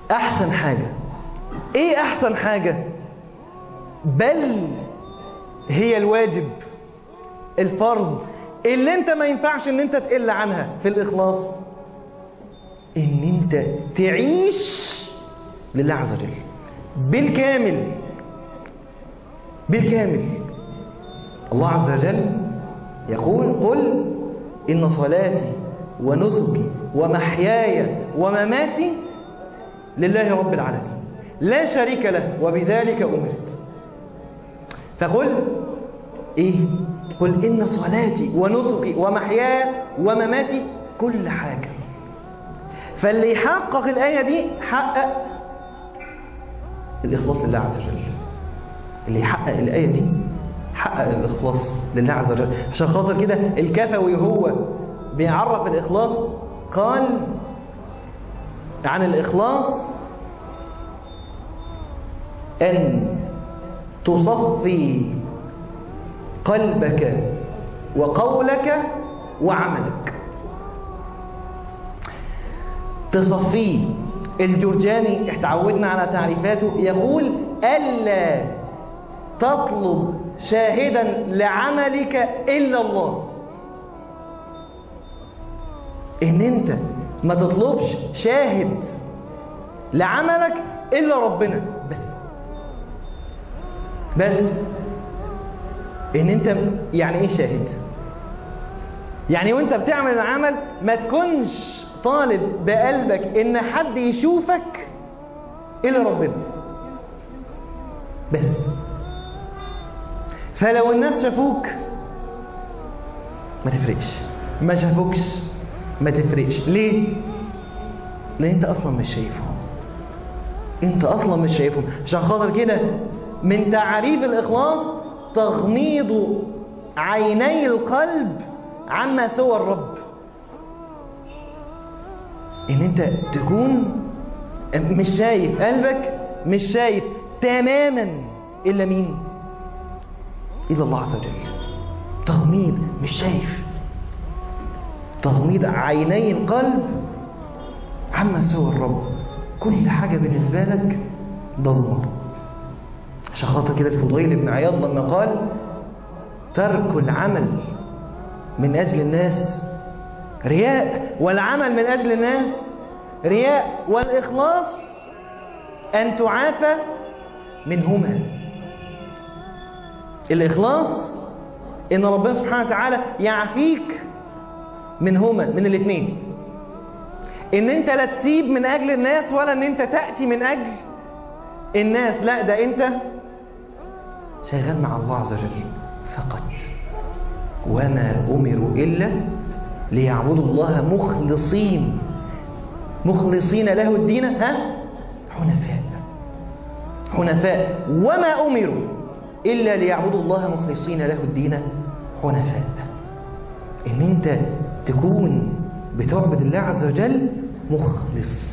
احسن حاجة ايه احسن حاجة بل هي الواجب الفرض اللي انت ما ينفعش ان انت تقل عنها في الاخلاص ان انت تعيش لله عز وجل بالكامل بالكامل الله عز وجل يقول قل إن صلاتي ونسكي ومحياي ومماتي لله رب العالمين لا شريك له وبذلك أمرت فقل إيه قل إن صلاتي ونسكي ومحياي ومماتي كل حاجة فاللي يحقق الآية دي حقق الإخلاص لله عز وجل اللي يحقق الآية دي حقق الإخلاص لله عز وجل عشان خاطر كده الكفوي هو بيعرف الإخلاص قال عن الإخلاص أن تصفي قلبك وقولك وعملك تصفيه الجرجاني اتعودنا على تعريفاته يقول ألا تطلب شاهدا لعملك إلا الله إن أنت ما تطلبش شاهد لعملك إلا ربنا بس بس إن أنت يعني إيه شاهد يعني وانت بتعمل العمل ما تكونش طالب بقلبك ان حد يشوفك الا ربنا بس فلو الناس شافوك ما تفرقش ما شافوكش ما تفرقش ليه لان انت اصلا مش شايفهم انت اصلا مش شايفهم عشان خاطر كده من تعريف الاخلاص تغميض عيني القلب عما سوى الرب ان انت تكون مش شايف قلبك مش شايف تماما الا مين الا الله عز وجل تغميض مش شايف تغميض عيني القلب عما سوى الرب كل حاجة بالنسبة لك ضلمة عشان خاطر كده الفضيل بن عياض لما قال ترك العمل من أجل الناس رياء والعمل من أجل الناس رياء والإخلاص أن تعافى منهما الإخلاص إن ربنا سبحانه وتعالى يعافيك منهما من الاثنين إن أنت لا تسيب من أجل الناس ولا إن أنت تأتي من أجل الناس لا ده أنت شغال مع الله عز وجل فقط وما أمروا إلا ليعبدوا الله مخلصين مخلصين له الدين ها حنفاء حنفاء وما أمروا إلا ليعبدوا الله مخلصين له الدين حنفاء إن أنت تكون بتعبد الله عز وجل مخلص